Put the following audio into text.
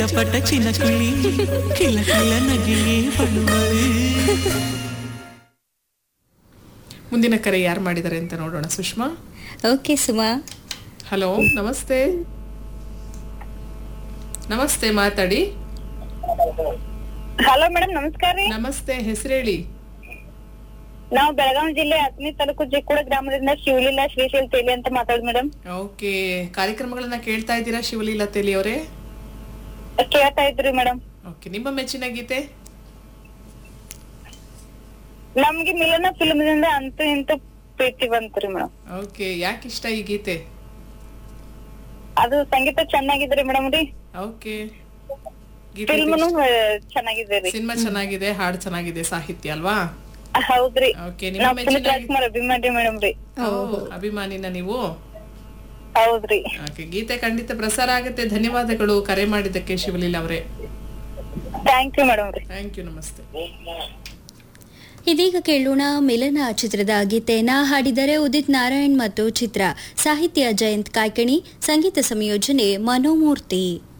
ಪಟ ಚಿನ್ನ ಕುಳಿ ಕಿಲ ಕಿಲ ನಗಿಯೇ ಬಳುವಳು ಮುಂದಿನ ಕರೆ ಯಾರು ಮಾಡಿದ್ದಾರೆ ಅಂತ ನೋಡೋಣ ಸುಷ್ಮಾ ಓಕೆ ಸುಮಾ ಹಲೋ ನಮಸ್ತೆ ನಮಸ್ತೆ ಮಾತಾಡಿ ಹಲೋ ಮೇಡಮ್ ನಮಸ್ಕಾರ ರೀ ನಮಸ್ತೆ ಹೆಸರೇಳಿ ನಾವು ಬೆಳಗಾವಿ ಜಿಲ್ಲೆ ಹತ್ತನೇ ತಾಲೂಕು ಜಿಕ್ಕೂಡ ಗ್ರಾಮದಿಂದ ಶಿವಲೀಲಾ ಶ್ರೀಶೈಲ್ ತೇಲಿ ಅಂತ ಮಾತಾಡ್ ಮೇಡಮ್ ಓಕೆ ಕಾರ್ಯಕ್ರಮಗಳನ್ನ ಕೇಳ್ತಾ ಇದ್ದೀರಾ ಶಿವಲೀಲಾ ತೇಲಿ ಅವರೇ ಕೇಳ್ತಾ ಇದ್ರಿ ಮೇಡಮ್ ಓಕೆ ನಿಮ್ಮ ಮೆಚ್ಚಿನ ಗೀತೆ ನಮ್ಗೆ ಮಿಲನ ಫಿಲ್ಮ್ ದಿಂದ ಅಂತೂ ಇಂತೂ ಪ್ರೀತಿ ಬಂತ್ರಿ ಮೇಡಮ್ ಓಕೆ ಯಾಕೆ ಇಷ್ಟ ಈ ಗೀತೆ ಅದು ಸಂಗೀತ ಚೆನ್ನಾಗಿದ್ರಿ ಮೇಡಮ್ ರೀ ಓಕೆ ಗೀತೆ ಫಿಲ್ಮ್ನು ಚೆನ್ನಾಗಿದೆ ರೀ ಸಿನಿಮಾ ಚೆನ್ನಾಗಿದೆ ಹಾಡು ಚೆನ್ನಾಗಿದೆ ಸಾಹಿತ್ಯ ಅಲ್ವಾ ಹೌದ್ರಿ ಓಕೆ ನಿಮ್ಮ ನಾವ್ ಮೆಚ್ಚಿನ ಪುನೀತ್ ರಾಜ್ಕುಮಾರ್ ಅಭಿಮಾನಿ ಮೇಡಮ್ ರೀ ಓ, ಅಭಿಮಾನಿನ ನೀವು ಹೌದ್ರಿ ಓಕೆ ಗೀತೆ ಖಂಡಿತ ಪ್ರಸಾರ ಆಗುತ್ತೆ ಧನ್ಯವಾದಗಳು ಕರೆ ಮಾಡಿದ್ದಕ್ಕೆ ಶಿವಲೀಲಾ ಅವರೇ ಥ್ಯಾಂಕ್ ಯು ಮೇಡಮ್ ರೀ ಥ್ಯಾಂಕ್ ಯು ನಮಸ್ತೆ ಇದೀಗ ಕೇಳೋಣ ಮಿಲನ ಚಿತ್ರದ ಗೀತೆಯನ್ನ ಹಾಡಿದರೆ ಉದಿತ್ ನಾರಾಯಣ್ ಮತ್ತು ಚಿತ್ರ ಸಾಹಿತ್ಯ ಜಯಂತ್ ಕಾಯ್ಕಣಿ ಸಂಗೀತ ಸಂಯೋಜನೆ ಮನೋಮೂರ್ತಿ